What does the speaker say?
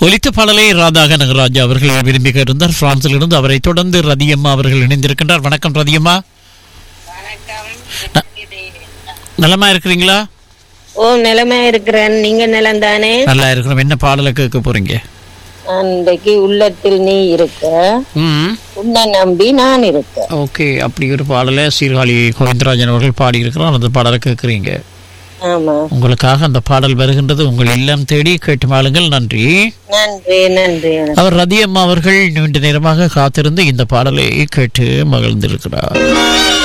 ஒலித்த பாடலை ராதா கனகராஜ் அவர்கள் விரும்பி கேட்டிருந்தார் பிரான்சில் இருந்து அவரை தொடர்ந்து ரதியம்மா அவர்கள் இணைந்திருக்கின்றார் வணக்கம் ரதியம்மா நலமா இருக்கிறீங்களா ஓ நிலைமை இருக்கிறேன் நீங்க நிலம் தானே நல்லா இருக்கிறோம் என்ன பாடலை கேட்க போறீங்க அன்றைக்கு உள்ளத்தில் நீ இருக்க ம் உன்னை நம்பி நான் இருக்க ஓகே அப்படி ஒரு பாடலை சீர்காழி கோவிந்தராஜன் அவர்கள் பாடியிருக்கிறார் அந்த பாடலை கேட்குறீங்க ஆமா உங்களுக்காக அந்த பாடல் வருகின்றது உங்கள் இல்லம் தேடி கேட்டு மாளுங்கள் நன்றி நன்றி நன்றி அவர் ரதியம்மா அவர்கள் நீண்ட நேரமாக காத்திருந்து இந்த பாடலை கேட்டு மகிழ்ந்திருக்கிறார்